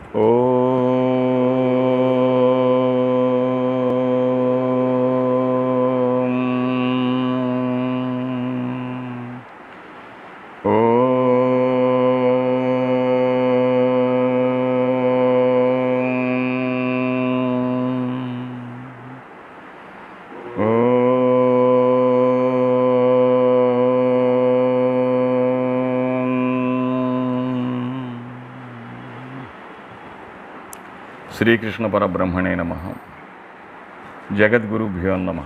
ఓం శ్రీకృష్ణ పరబ్రహ్మణే నమ జగద్గురుభ్యో నమ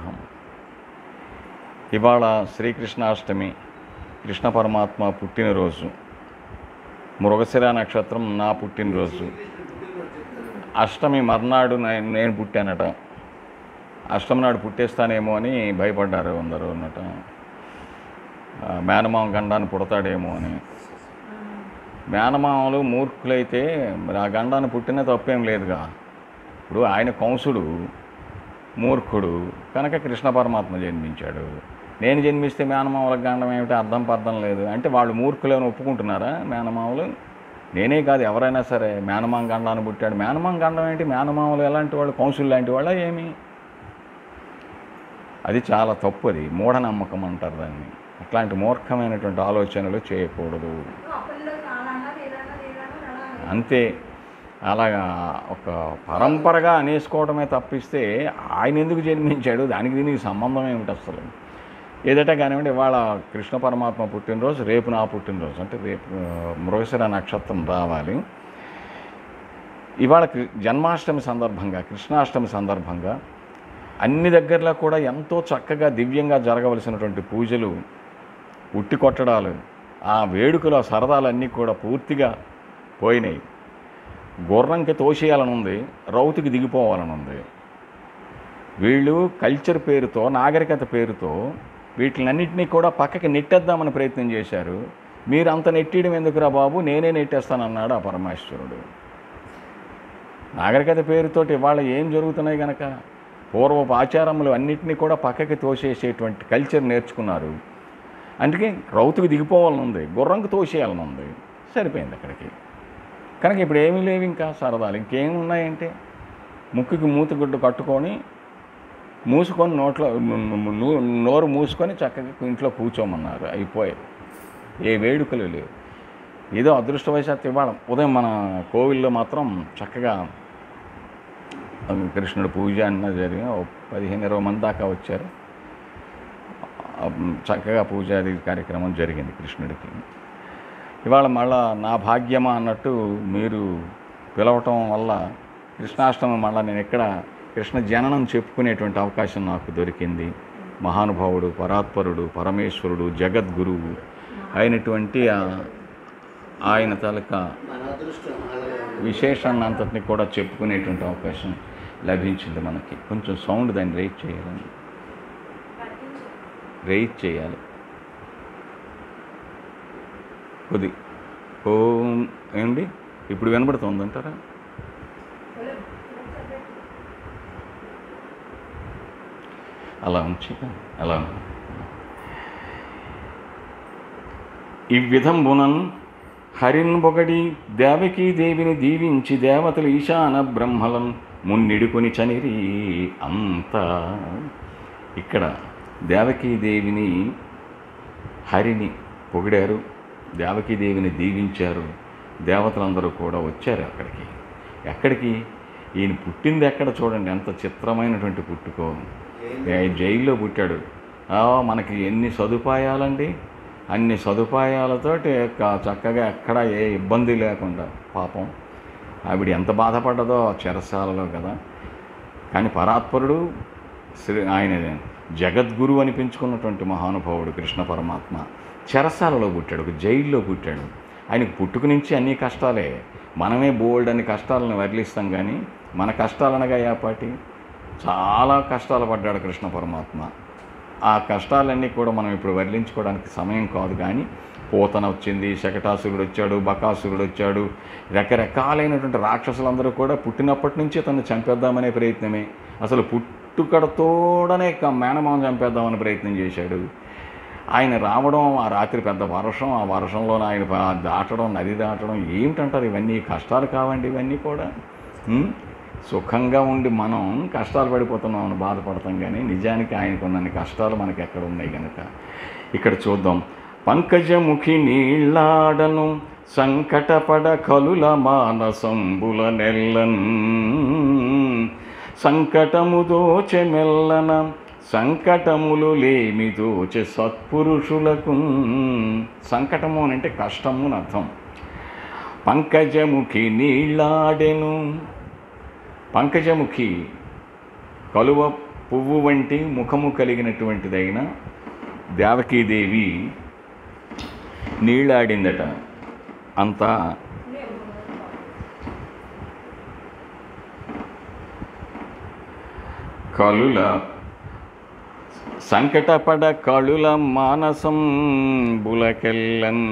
ఇవాళ శ్రీకృష్ణాష్టమి కృష్ణ పరమాత్మ పుట్టినరోజు మృగశిర నక్షత్రం నా పుట్టినరోజు అష్టమి మర్నాడు నే- నేను పుట్టానట అష్టమి నాడు పుట్టేస్తానేమో అని భయపడ్డారు అందరూ అన్నట ఆ, మేనమామ గండాన్ని పుడతాడేమో అని మేనమామలు మూర్ఖులైతే మరి ఆ గండాన్ని పుట్టిన తప్పేం లేదుగా ఇప్పుడు ఆయన కంసుడు మూర్ఖుడు కనుక కృష్ణ పరమాత్మ జన్మించాడు నేను జన్మిస్తే మేనమామలకు గండం ఏమిటి అర్థం పర్థం లేదు అంటే వాళ్ళు మూర్ఖులని ఒప్పుకుంటున్నారా మేనమామలు నేనే కాదు ఎవరైనా సరే మేనమామ గండాన్ని పుట్టాడు మేనమామ గండం ఏంటి మేనమామలు ఎలాంటి వాళ్ళు కంసులు లాంటి వాళ్ళ ఏమి అది చాలా తప్పు అది మూఢనమ్మకం అంటారు దాన్ని అట్లాంటి మూర్ఖమైనటువంటి ఆలోచనలు చేయకూడదు అంతే అలాగా ఒక పరంపరగా అనేసుకోవడమే తప్పిస్తే ఆయన ఎందుకు జన్మించాడు దానికి దీనికి సంబంధం ఏమిటి అసలు ఏదైతే కానివ్వండి ఇవాళ కృష్ణ పరమాత్మ పుట్టినరోజు రేపు నా పుట్టినరోజు అంటే రేపు ఆ, మృగశిర నక్షత్రం రావాలి ఇవాళ కృ- జన్మాష్టమి సందర్భంగా కృష్ణాష్టమి సందర్భంగా అన్ని దగ్గరలో కూడా ఎంతో చక్కగా దివ్యంగా జరగవలసినటువంటి పూజలు ఉట్టి కొట్టడాలు ఆ వేడుకలో సరదాలన్నీ కూడా పూర్తిగా పోయినాయి గుర్రంకి తోసేయాలని ఉంది రౌతుకి దిగిపోవాలని ఉంది వీళ్ళు కల్చర్ పేరుతో నాగరికత పేరుతో వీటిలన్నింటినీ కూడా పక్కకి నెట్టేద్దామని ప్రయత్నం చేశారు మీరు అంత నెట్టేయడం ఎందుకురా బాబు నేనే నెట్టేస్తానన్నాడు ఆ పరమేశ్వరుడు నాగరికత పేరుతోటి ఇవాళ ఏం జరుగుతున్నాయి గనక పూర్వపు ఆచారములు అన్నింటినీ కూడా పక్కకి తోసేసేటువంటి కల్చర్ నేర్చుకున్నారు అందుకే రౌతుకు దిగిపోవాలని ఉంది గుర్రంకు తోసేయాలని ఉంది సరిపోయింది అక్కడికి కనుక ఇప్పుడు ఏమీ లేవు ఇంకా సరదాలు ఇంకేం ఉన్నాయంటే ముక్కుకి మూతిగుడ్డు కట్టుకొని మూసుకొని నోట్లో నూ- నోరు మూసుకొని చక్కగా ఇంట్లో కూర్చోమన్నారు అయిపోయాయి ఏ వేడుకలు లేవు ఏదో అదృష్టవశాత్తు ఇవాళ ఉదయం మన కోవిల్లో మాత్రం చక్కగా కృష్ణుడు పూజ అన్న జరిగిన ఓ పదిహేను ఇరవై మంది దాకా వచ్చారు ఆ, చక్కగా పూజాది కార్యక్రమం జరిగింది కృష్ణుడికి ఇవాళ మళ్ళా నా భాగ్యమా అన్నట్టు మీరు పిలవటం వల్ల కృష్ణాష్టమి మళ్ళా నేను ఎక్కడ కృష్ణ జననం చెప్పుకునేటువంటి అవకాశం నాకు దొరికింది మహానుభావుడు పరాత్పరుడు పరమేశ్వరుడు జగద్గురువు అయినటువంటి ఆ- ఆయన తాలూకా విశేషాన్ని అంతటిని కూడా చెప్పుకునేటువంటి అవకాశం లభించింది మనకి కొంచెం సౌండ్ దాన్ని రేట్ చేయాలండి రేట్ చేయాలి కొద్ది ఓం ఏమండి ఇప్పుడు వినబడుతుందంటారా అలా ఉంచి అలా ఉంచి. ఈ విధంబునన్ హరిన్ పొగడి దేవకీ దేవిని దీవించి దేవతలు ఈశాన బ్రహ్మలం మున్నిడుకొని చనిరి అంత ఇక్కడ దేవకీ దేవిని హరిని పొగిడారు దేవకీ దేవిని దీవించారు దేవతలందరూ కూడా వచ్చారు అక్కడికి ఎక్కడికి ఈయన పుట్టింది ఎక్కడ చూడండి ఎంత చిత్రమైనటువంటి పుట్టుకో ఏ- జైల్లో పుట్టాడు ఆ, మనకి ఎన్ని సదుపాయాలండి అన్ని సదుపాయాలతోటి క- చక్కగా ఎక్కడ ఏ ఇబ్బంది లేకుండా పాపం ఆవిడ ఎంత బాధపడ్డదో ఆ చెరసాలలో కదా కానీ పరాత్పరుడు శ్రీ ఆయన జగద్గురు అనిపించుకున్నటువంటి మహానుభావుడు కృష్ణ పరమాత్మ చెరసాలలో పుట్టాడు ఒక జైల్లో పుట్టాడు ఆయనకు పుట్టుక నుంచి అన్ని కష్టాలే మనమే బోల్డ్ అని కష్టాలను వర్లిస్తాం కానీ మన కష్టాలనగా యాపాటి చాలా కష్టాలు పడ్డాడు కృష్ణ పరమాత్మ ఆ కష్టాలన్నీ కూడా మనం ఇప్పుడు వర్ణించుకోవడానికి సమయం కాదు కానీ పోతన వచ్చింది శకటాసురుడు వచ్చాడు బకాసురుడు వచ్చాడు రకరకాలైనటువంటి రాక్షసులందరూ కూడా పుట్టినప్పటి నుంచి తను చంపేద్దామనే ప్రయత్నమే అసలు పుట్టుకడతోడనే క- మేనమామ చంపేద్దామని ప్రయత్నం చేశాడు ఆయన రావడం ఆ రాత్రి పెద్ద వర్షం ఆ వర్షంలో ఆయన ప- దాటడం నది దాటడం ఏమిటంటారు ఇవన్నీ కష్టాలు కావండి ఇవన్నీ కూడా ఉం? సుఖంగా ఉండి మనం కష్టాలు పడిపోతున్నాం అని బాధపడతాం కానీ నిజానికి ఆయనకున్న కష్టాలు మనకి ఎక్కడ ఉన్నాయి కనుక ఇక్కడ చూద్దాం పంకజముఖి నీళ్ళాడను సంకటపడ కలుల మానసంబుల నెల్లన్ సంకటము దోచె మెల్లన సంకటములు లేమి దోచె సత్పురుషులకు సంకటము అని అంటే కష్టము అని అర్థం పంకజముఖి నీళ్ళాడెను పంకజముఖి కలువ పువ్వు వంటి ముఖము కలిగినటువంటిదైన దేవకీదేవి నీళ్ళాడిందట అంతా కలుల సంకటపడ కళుల మానసం బులకెల్లన్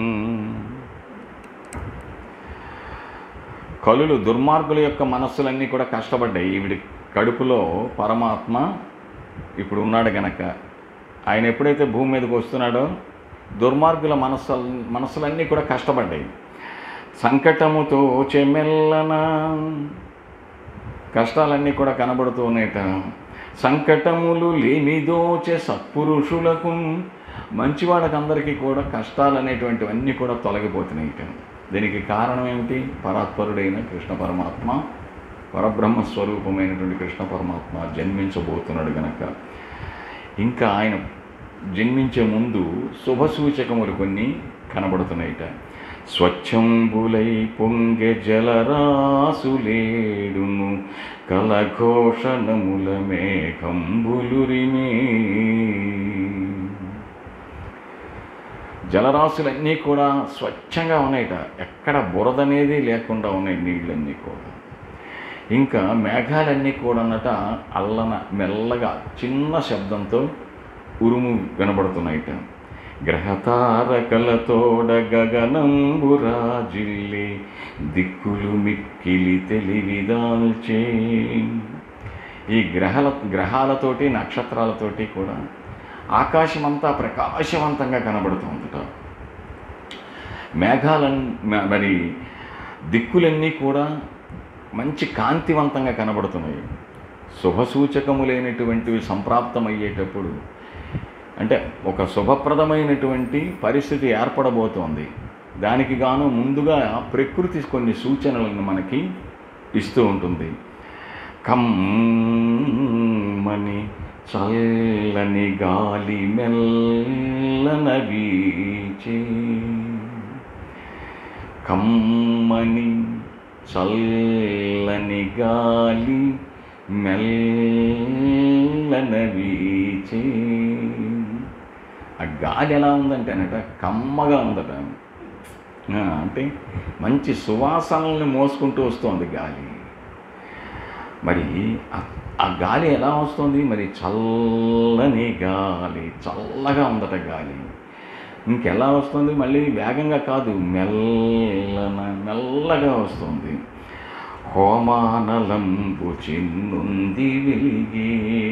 కలులు దుర్మార్గుల యొక్క మనస్సులన్నీ కూడా కష్టపడ్డాయి ఈవిడి కడుపులో పరమాత్మ ఇప్పుడు ఉన్నాడు గనక ఆయన ఎప్పుడైతే భూమి మీదకి వస్తున్నాడో దుర్మార్గుల మనస్సు మనస్సులన్నీ కూడా కష్టపడ్డాయి సంకటముతో చెమెల్లన కష్టాలన్నీ కూడా కనబడుతూ ఉన్నాయట సంకటములు లేనిదోచే సత్పురుషులకు మంచి వాళ్ళకందరికీ కూడా కష్టాలు అనేటువంటివన్నీ కూడా తొలగిపోతున్నాయి దీనికి కారణం ఏమిటి పరాత్పరుడైన కృష్ణ పరమాత్మ పరబ్రహ్మ స్వరూపమైనటువంటి కృష్ణ పరమాత్మ జన్మించబోతున్నాడు గనక ఇంకా ఆయన జన్మించే ముందు శుభ సూచకములు కొన్ని కనబడుతున్నాయిట స్వచ్ఛంబులై పొంగె జలరాసులేడును కలఘోషణముల మేఘంబులురిమే జలరాశులన్నీ కూడా స్వచ్ఛంగా ఉన్నాయట ఎక్కడ బురద అనేది లేకుండా ఉన్నాయి నీళ్ళన్నీ కూడా ఇంకా మేఘాలన్నీ కూడా అన్నట అల్లన మెల్లగా చిన్న శబ్దంతో ఉరుము వినబడుతున్నాయిట గ్రహతారకలతోడ గగనంబురాజిల్లి దిక్కులు మిక్కిలి తెలివిదాల్చే ఈ గ్రహాల గ్రహాలతోటి నక్షత్రాలతోటి కూడా ఆకాశమంతా ప్రకాశవంతంగా కనబడుతుందట మేఘాలన్ మ- మరి దిక్కులన్నీ కూడా మంచి కాంతివంతంగా కనబడుతున్నాయి శుభసూచకములైనటువంటివి సంప్రాప్తమయ్యేటప్పుడు అంటే ఒక శుభప్రదమైనటువంటి పరిస్థితి ఏర్పడబోతోంది దానికి గాను ముందుగా ప్రకృతి కొన్ని సూచనలను మనకి ఇస్తూ ఉంటుంది కమ్మని చల్లని గాలి మెల్లన వీచే కమ్మని చల్లని గాలి మెల్లన వీచే ఆ గాలి ఎలా ఉందంటేనట కమ్మగా ఉందట ఆ, అంటే మంచి సువాసనల్ని మోసుకుంటూ వస్తుంది గాలి మరి ఆ- ఆ గాలి ఎలా వస్తుంది మరి చల్లని గాలి చల్లగా ఉందట గాలి ఇంకెలా వస్తుంది మళ్ళీ వేగంగా కాదు మెల్లన మెల్లగా వస్తుంది హోమానలంబు చిన్నుంది వెలిగి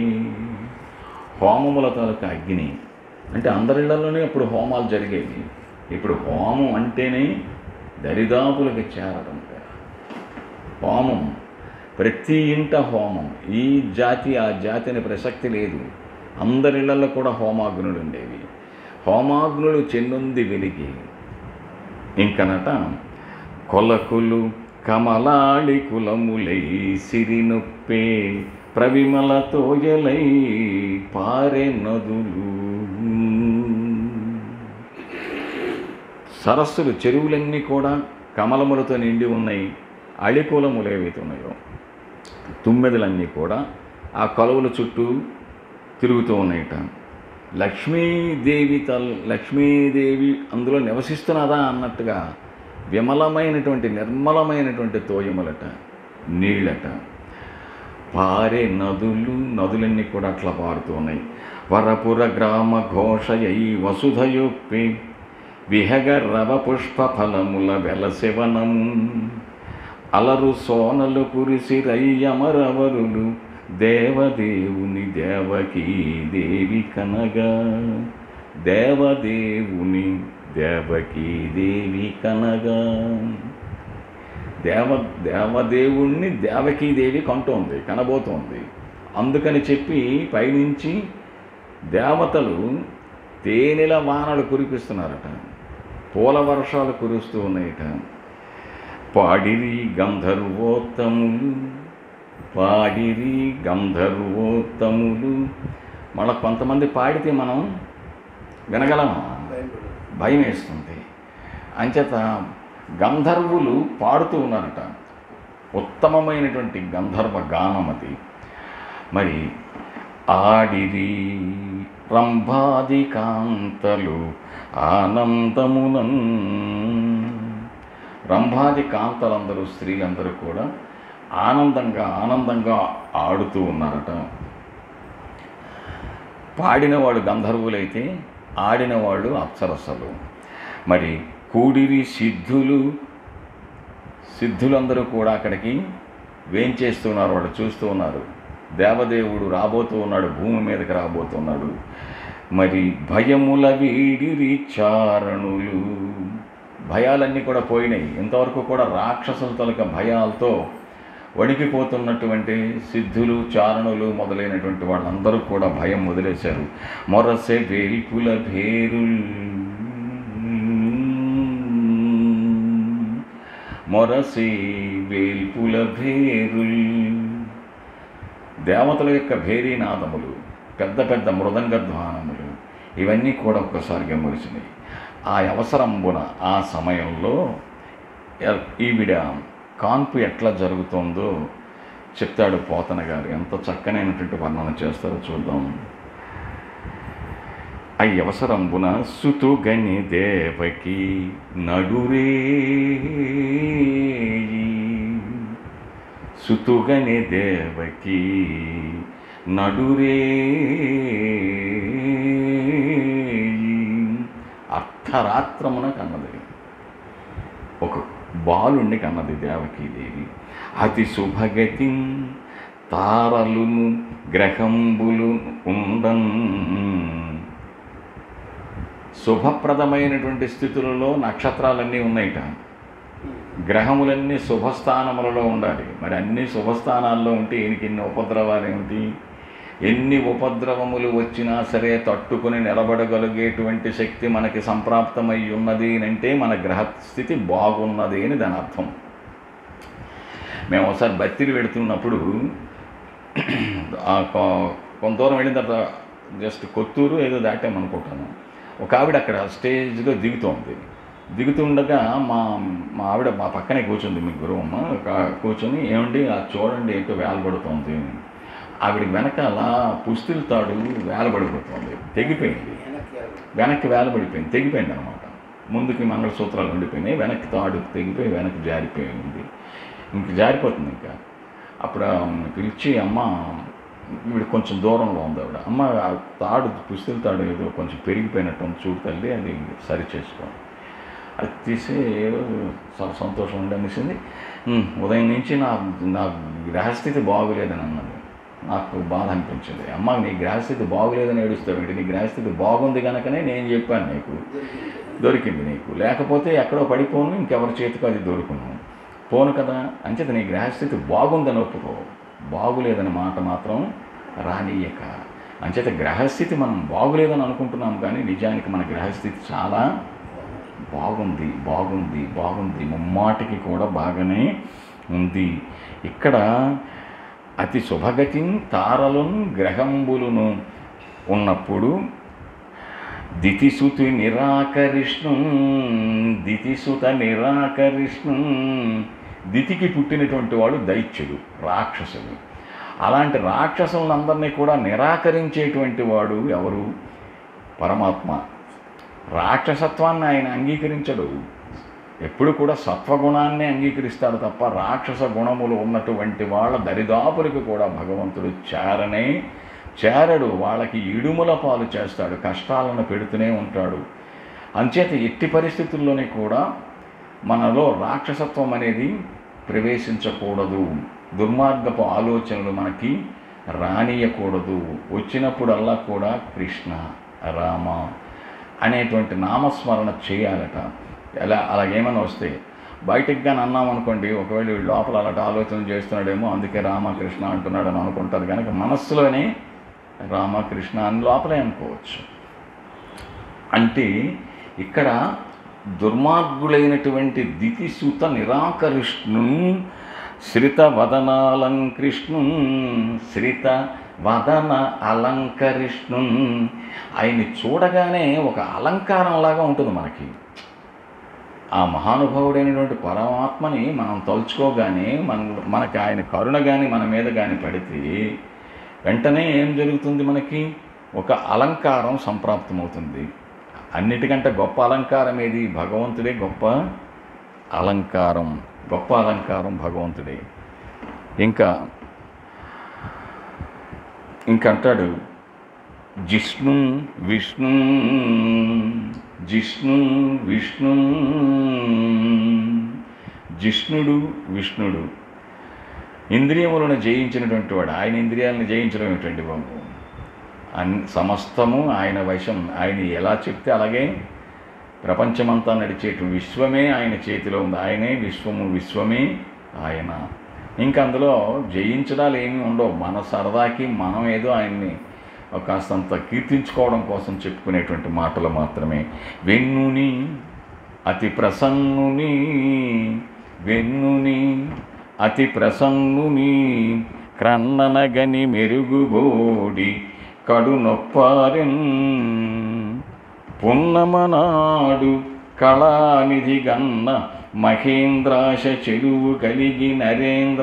హోమముల తాలూకా అగ్ని అంటే అందరిళ్లలోనే అప్పుడు హోమాలు జరిగేవి ఇప్పుడు హోమం అంటేనే దరిదాపులకు చేరడం హోమం ప్రతి ఇంట హోమం ఈ జాతి ఆ జాతి అనే ప్రసక్తి లేదు అందరిళ్లలో కూడా హోమాగ్నులు ఉండేవి హోమాగ్నులు చెన్నుంది వెలిగి ఇంకనట కొలకులు కమలాళి కులములై సిరినొప్పే ప్రవిమల తోయలై పారె నదులు సరస్సులు చెరువులన్నీ కూడా కమలములతో నిండి ఉన్నాయి అళికులములు ఏవైతే ఉన్నాయో తుమ్మెదలన్నీ కూడా ఆ కొలవుల చుట్టూ తిరుగుతూ ఉన్నాయట లక్ష్మీదేవి తల్ లక్ష్మీదేవి అందులో నివసిస్తున్నదా అన్నట్టుగా విమలమైనటువంటి నిర్మలమైనటువంటి తోయములట నీళ్ళట పారే నదులు నదులన్నీ కూడా అట్లా పారుతూ ఉన్నాయి వరపుర గ్రామ ఘోషయై వసుధయొప్పి విహగ రవ పుష్ప ఫలముల వెలసెవనము అలరు సోనలు కురిసి దేవదేవుని దేవకీ దేవి కనగా దేవ దేవదేవుణ్ణి దేవకీదేవి కంటోంది కనబోతోంది అందుకని చెప్పి పైనుంచి దేవతలు తేనెల వానలు కురిపిస్తున్నారట పూల వర్షాలు కురుస్తూ ఉన్నాయట పాడిరి గంధర్వోత్తములు పాడిరి గంధర్వోత్తములు మళ్ళీ కొంతమంది పాడితే మనం వినగలమా భయం వేస్తుంది అంచేత గంధర్వులు పాడుతూ ఉన్నారట ఉత్తమమైనటువంటి గంధర్వ గానం అది మరి ఆడిరి రంభాది కాంతలు ఆనందమునం రంభాది కాంతలందరూ స్త్రీలందరూ కూడా ఆనందంగా ఆనందంగా ఆడుతూ ఉన్నారట పాడిన వాళ్ళు గంధర్వులైతే ఆడిన వాళ్ళు అప్సరసలు మరి కూడిరి సిద్ధులు సిద్ధులందరూ కూడా అక్కడికి వేంచేస్తున్నారు వాళ్ళు చూస్తూ ఉన్నారు దేవదేవుడు రాబోతూ ఉన్నాడు భూమి మీదకి రాబోతున్నాడు మరి భయముల వీడిరి చారణులు భయాలన్నీ కూడా పోయినాయి ఇంతవరకు కూడా రాక్షసుల తలక భయాలతో వణికిపోతున్నటువంటి సిద్ధులు చారణులు మొదలైనటువంటి వాళ్ళందరూ కూడా భయం వదిలేశారు మొరసె వేల్పుల భేరుల్ మొరసే వేల్పుల భేరుల్ దేవతల యొక్క భేరీనాదములు పెద్ద పెద్ద మృదంగ ధ్వానములు ఇవన్నీ కూడా ఒక్కసారిగా మురిసినాయి ఆ అవసరంబున ఆ సమయంలో ఎ- ఈవిడ కాన్పు ఎట్లా జరుగుతుందో చెప్తాడు పోతన గారు ఎంత చక్కనైనటువంటి వర్ణన చేస్తారో చూద్దాం ఆ అవసరంబున సుతుగని దేవకి నడురే సుతుగని దేవకి నడురే అర్ధరాత్రమున కన్నది ఒక బాలుణ్ణి కన్నది దేవకీదేవి అతి శుభగతి తారలును గ్రహంబులు ఉండన్ శుభప్రదమైనటువంటి స్థితులలో నక్షత్రాలన్నీ ఉన్నాయిట గ్రహములన్నీ శుభస్థానములలో ఉండాలి మరి అన్ని శుభస్థానాల్లో ఉంటే ఈయనకి ఇన్ని ఉపద్రవాలు ఏమిటి ఎన్ని ఉపద్రవములు వచ్చినా సరే తట్టుకుని నిలబడగలిగేటువంటి శక్తి మనకి సంప్రాప్తమై ఉన్నది అని అంటే మన గ్రహస్థితి బాగున్నది అని దాని అర్థం మేము ఒకసారి బత్తిరి పెడుతున్నప్పుడు ఆ కొ- కొంత దూరం వెళ్ళిన తర్వాత జస్ట్ కొత్తూరు ఏదో దాటామనుకుంటాను ఒక ఆవిడ అక్కడ స్టేజ్లో దిగుతోంది దిగుతుండగా మా మా ఆవిడ మా పక్కనే కూర్చుంది మీ గురువమ్మ కా- కూర్చొని ఏమండి ఆ చూడండి ఏంటో వేలబడుతోంది ఆవిడకి వెనకాల పుస్తుల తాడు వేలబడిపోతుంది తెగిపోయింది వెనక్కి వేలబడిపోయింది తెగిపోయింది అనమాట ముందుకి మంగళసూత్రాలు ఉండిపోయినాయి వెనక్కి తాడు తెగిపోయి వెనక్కి జారిపోయింది ఇంక జారిపోతుంది ఇంకా అప్పుడు ఆమెను పిలిచి అమ్మ వీడు కొంచెం దూరంలో ఉంది ఆవిడ అమ్మ ఆ తాడు పుస్తుల తాడు ఏదో కొంచెం పెరిగిపోయినట్టు ఉంది చూడు తల్లి అది సరి చేసుకో అది తీసి ఏదో చాలా సంతోషం ఉండి అనేసింది "ఉమ్, ఉదయం నుంచి నా నా గ్రహస్థితి బాగోలేదని అన్నది నాకు బాధ అనిపించింది అమ్మ నీ గ్రహస్థితి బాగోలేదని ఏడుస్తావు నీ గ్రహస్థితి బాగుంది కనుకనే నేను చెప్పాను నీకు దొరికింది నీకు లేకపోతే ఎక్కడో పడిపోను ఇంకెవరి చేతికి అది దొరుకును పోను కదా అంచేత నీ గ్రహస్థితి బాగుందని ఒప్పుకో బాగులేదని మాట మాత్రం రానియక అంచేత గ్రహస్థితి మనం బాగులేదని అనుకుంటున్నాం కానీ నిజానికి మన గ్రహస్థితి చాలా బాగుంది బాగుంది బాగుంది ముమ్మాటికి కూడా బాగానే ఉంది ఇక్కడ అతి శుభగతి తారలను గ్రహంబులను ఉన్నప్పుడు దితిసుతి నిరాకరిష్ణు దితిసుత నిరాకరిష్ణు దితికి పుట్టినటువంటి వాడు దైత్యుడు రాక్షసుడు అలాంటి రాక్షసులందరినీ కూడా నిరాకరించేటువంటి వాడు ఎవరు పరమాత్మ రాక్షసత్వాన్ని ఆయన అంగీకరించడు ఎప్పుడు కూడా సత్వగుణాన్ని అంగీకరిస్తాడు తప్ప రాక్షస గుణములు ఉన్నటువంటి వాళ్ళ దరిదాపులకు కూడా భగవంతుడు చేరనే చేరడు వాళ్ళకి ఇడుముల పాలు చేస్తాడు కష్టాలను పెడుతూనే ఉంటాడు అంచేత ఎట్టి పరిస్థితుల్లోనే కూడా మనలో రాక్షసత్వం అనేది ప్రవేశించకూడదు దుర్మార్గపు ఆలోచనలు మనకి రానియకూడదు వచ్చినప్పుడల్లా కూడా కృష్ణ రామ అనేటువంటి నామస్మరణ చేయాలట ఎలా అలాగేమైనా వస్తే బయటికి కానీ అన్నాం అనుకోండి ఒకవేళ వీడు లోపల అలాంటి ఆలోచన చేస్తున్నాడేమో అందుకే రామకృష్ణ అంటున్నాడు అని అనుకుంటారు కనుక మనస్సులోనే రామకృష్ణ అని లోపలే అనుకోవచ్చు అంటే ఇక్కడ దుర్మార్గులైనటువంటి దితిసుత నిరాకరిష్ణు శ్రిత వదనాలంకృష్ణు శ్రిత వదన అలంకరిష్ణు ఆయన్ని చూడగానే ఒక అలంకారంలాగా ఉంటుంది మనకి ఆ మహానుభావుడైనటువంటి పరమాత్మని మనం తలుచుకోగానే మన మనకి ఆయన కరుణ కానీ మన మీద కానీ పడితే వెంటనే ఏం జరుగుతుంది మనకి ఒక అలంకారం సంప్రాప్తమవుతుంది అన్నిటికంటే గొప్ప అలంకారం ఏది భగవంతుడే గొప్ప అలంకారం గొప్ప అలంకారం భగవంతుడే ఇంకా ఇంకంటాడు జిష్ణు విష్ణు జిష్ణు విష్ణు జిష్ణుడు విష్ణుడు ఇంద్రియములను జయించినటువంటి వాడు ఆయన ఇంద్రియాలను జయించడం ఏమిటండి బాబు అన్ సమస్తము ఆయన వశం ఆయన ఎలా చెప్తే అలాగే ప్రపంచమంతా నడిచేటువంటి విశ్వమే ఆయన చేతిలో ఉంది ఆయనే విశ్వము విశ్వమే ఆయన ఇంకా అందులో జయించడాలు ఏమీ ఉండవు మన సరదాకి మనం ఏదో ఆయన్ని ఒక కాస్తంత కీర్తించుకోవడం కోసం చెప్పుకునేటువంటి మాటలు మాత్రమే వెన్నుని అతి ప్రసన్నుని వెన్నుని అతి ప్రసన్నుని క్రన్ననగని మెరుగుబోడి కడు నొప్పారెన్ పున్నమనాడు కళానిధి గన్న మహేంద్రాశ చెరువు కలిగి నరేంద్ర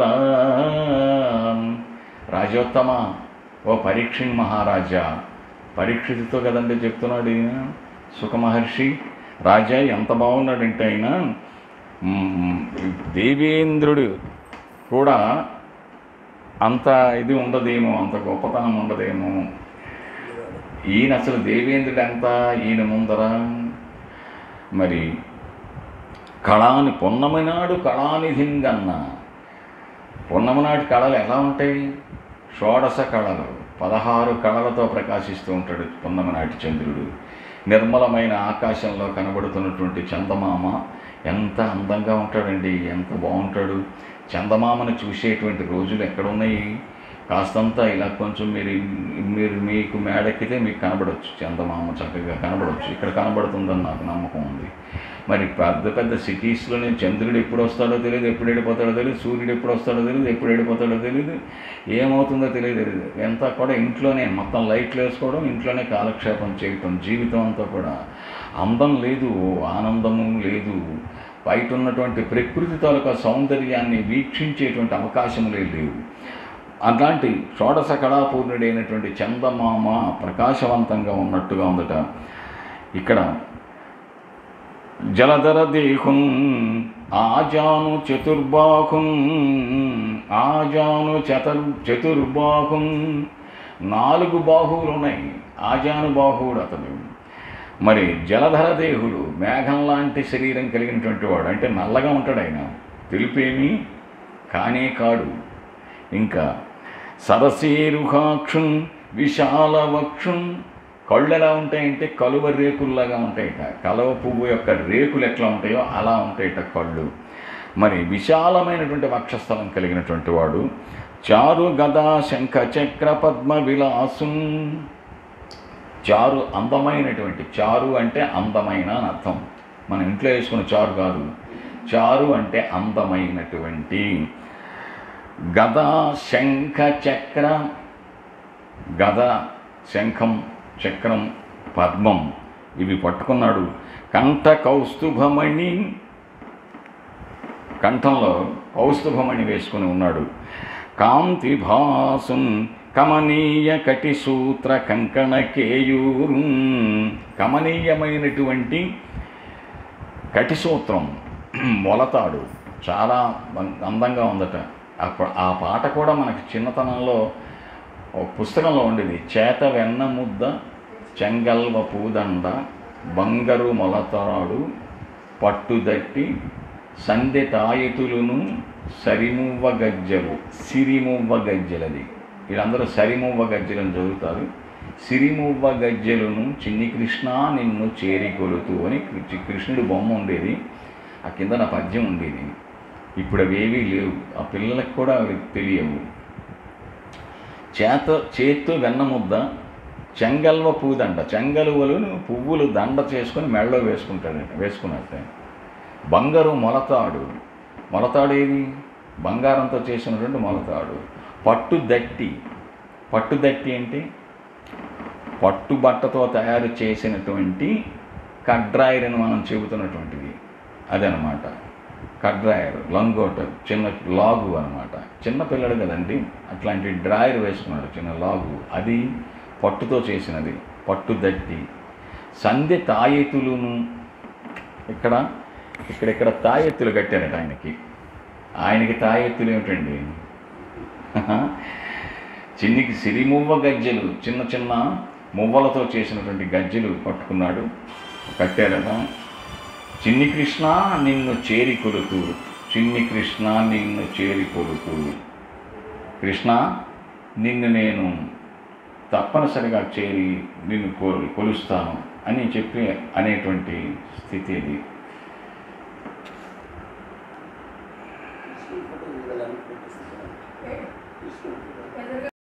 రాజోత్తమ ఓ పరీక్షణ్ మహారాజా పరీక్షితుతో కదండి చెప్తున్నాడు ఈయన సుఖమహర్షి రాజా ఎంత బాగున్నాడంటే ఆయన మ్, దేవేంద్రుడు కూడా అంత ఇది ఉండదేమో అంత గొప్పతనం ఉండదేమో ఈయన అసలు దేవేంద్రుడు ఎంత ఈయన ముందర మరి కళాని పొన్నమినాడు కళానిధింగన్న పొన్నమనాటి కళలు ఎలా ఉంటాయి షోడశ కళలు పదహారు కళలతో ప్రకాశిస్తూ ఉంటాడు పొన్నమనాటి చంద్రుడు నిర్మలమైన ఆకాశంలో కనబడుతున్నటువంటి చందమామ ఎంత అందంగా ఉంటాడండి ఎంత బాగుంటాడు చందమామను చూసేటువంటి రోజులు ఎక్కడున్నాయి కాస్తంతా ఇలా కొంచెం మీరు మీరు మీకు మేడెక్కితే మీకు కనబడవచ్చు చందమామ చక్కగా కనబడవచ్చు ఇక్కడ కనబడుతుందని నాకు నమ్మకం ఉంది మరి పెద్ద పెద్ద సిటీస్లోనే చంద్రుడు ఎప్పుడు వస్తాడో తెలియదు ఎప్పుడు వెళ్ళిపోతాడో తెలియదు సూర్యుడు ఎప్పుడు వస్తాడో తెలియదు ఎప్పుడు వెళ్ళిపోతాడో తెలియదు ఏమవుతుందో తెలియదు తెలియదు ఎంత కూడా ఇంట్లోనే మొత్తం లైట్లు వేసుకోవడం ఇంట్లోనే కాలక్షేపం చేయటం జీవితం అంతా కూడా అందం లేదు ఆనందము లేదు బయట ఉన్నటువంటి ప్రకృతి తాలూకా సౌందర్యాన్ని వీక్షించేటువంటి అవకాశములే లేవు అలాంటి షోడశ కళాపూర్ణుడైనటువంటి చందమామ ప్రకాశవంతంగా ఉన్నట్టుగా ఉందట ఇక్కడ జలధర దేహుం ఆజాను చతుర్బాహుం ఆజాను చతుర్ చతుర్బాహుం నాలుగు బాహువులు ఉన్నాయి ఆజాను బాహువుడు అతడు మరి జలధర దేహుడు మేఘం లాంటి శరీరం కలిగినటువంటి వాడు అంటే నల్లగా ఉంటాడు ఆయన తెలుపేమి కానే కాడు ఇంకా సరసీరుహాక్షుం విశాల వక్షుం కళ్ళు ఎలా ఉంటాయంటే కలువ రేకుల్లాగా ఉంటాయట కలువ పువ్వు యొక్క రేకులు ఎట్లా ఉంటాయో అలా ఉంటాయట కళ్ళు మరి విశాలమైనటువంటి వక్షస్థలం కలిగినటువంటి వాడు చారు గదా శంఖ చక్ర పద్మ విలాసం చారు అందమైనటువంటి చారు అంటే అందమైన అని అర్థం మన ఇంట్లో వేసుకున్న చారు కాదు చారు అంటే అందమైనటువంటి గద శంఖ చక్ర గద శంఖం చక్రం పద్మం ఇవి పట్టుకున్నాడు కంఠ కౌస్తుభమణి కంఠంలో కౌస్తుభమణి వేసుకుని ఉన్నాడు కాంతి భాసుం కమనీయ కటి సూత్ర కంకణ కేయూరు కమనీయమైనటువంటి కటి సూత్రం మొలతాడు చాలా అం- అందంగా ఉందట ఆ ప- ఆ పాట కూడా మనకి చిన్నతనంలో ఒక పుస్తకంలో ఉండేది చేత వెన్న ముద్ద చెంగల్వ పూదండ బంగరు మొలతాడు పట్టుదట్టి సందె తాయితులును సరిమువ్వ గజ్జలు సిరిమువ్వ గజ్జలది వీళ్ళందరూ సరిమువ్వ గజ్జలను చదువుతారు సిరిమువ్వ గజ్జెలును చిన్ని కృష్ణ నిన్ను చేరి కొలుతూ అని కృ- కృష్ణుడి బొమ్మ ఉండేది ఆ కింద నా పద్యం ఉండేది ఇప్పుడు అవేవీ లేవు ఆ పిల్లలకు కూడా అవి తెలియవు చేత చేత్తో వెన్న ముద్ద చెంగల్వ పువ్వు దండ చెంగలువలను పువ్వులు దండ చేసుకొని మెడలో వేసుకుంటాడట వేసుకున్నట్ట బంగారు మొలతాడు మొలతాడు ఏది బంగారంతో చేసినటువంటి మొలతాడు పట్టు దట్టి పట్టు దట్టి అంటే పట్టు బట్టతో తయారు చేసినటువంటి కడ్రాయర్ అని మనం చెబుతున్నటువంటిది అదనమాట కడ్రాయర్ లంగోట చిన్న లాగు అనమాట చిన్న పిల్లడు కదండి అట్లాంటి డ్రాయర్ వేసుకున్నాడు చిన్న లాగు అది పట్టుతో చేసినది పట్టు దట్టి సంధ్య తాయెత్తులును ఇక్కడ ఇక్కడ ఇక్కడ తాయెత్తులు కట్టారట ఆయనకి ఆయనకి తాయెత్తులు ఏమిటండి చిన్నికి సిరిమువ్వ గజ్జెలు చిన్న చిన్న మువ్వలతో చేసినటువంటి గజ్జెలు పట్టుకున్నాడు కట్టాడట చిన్ని కృష్ణ నిన్ను చేరి కొలుతూ చిన్ని కృష్ణ నిన్ను చేరి కొలుతూ కృష్ణ నిన్ను నేను తప్పనిసరిగా చేరి నిన్ను కొలు కొలుస్తాను అని చెప్పి అనేటువంటి స్థితి ఇది కృష్ణుడి ఫోటో ఇవ్వాలని పెట్టిస్తున్నాను. కృష్ణుడి ఫోటో.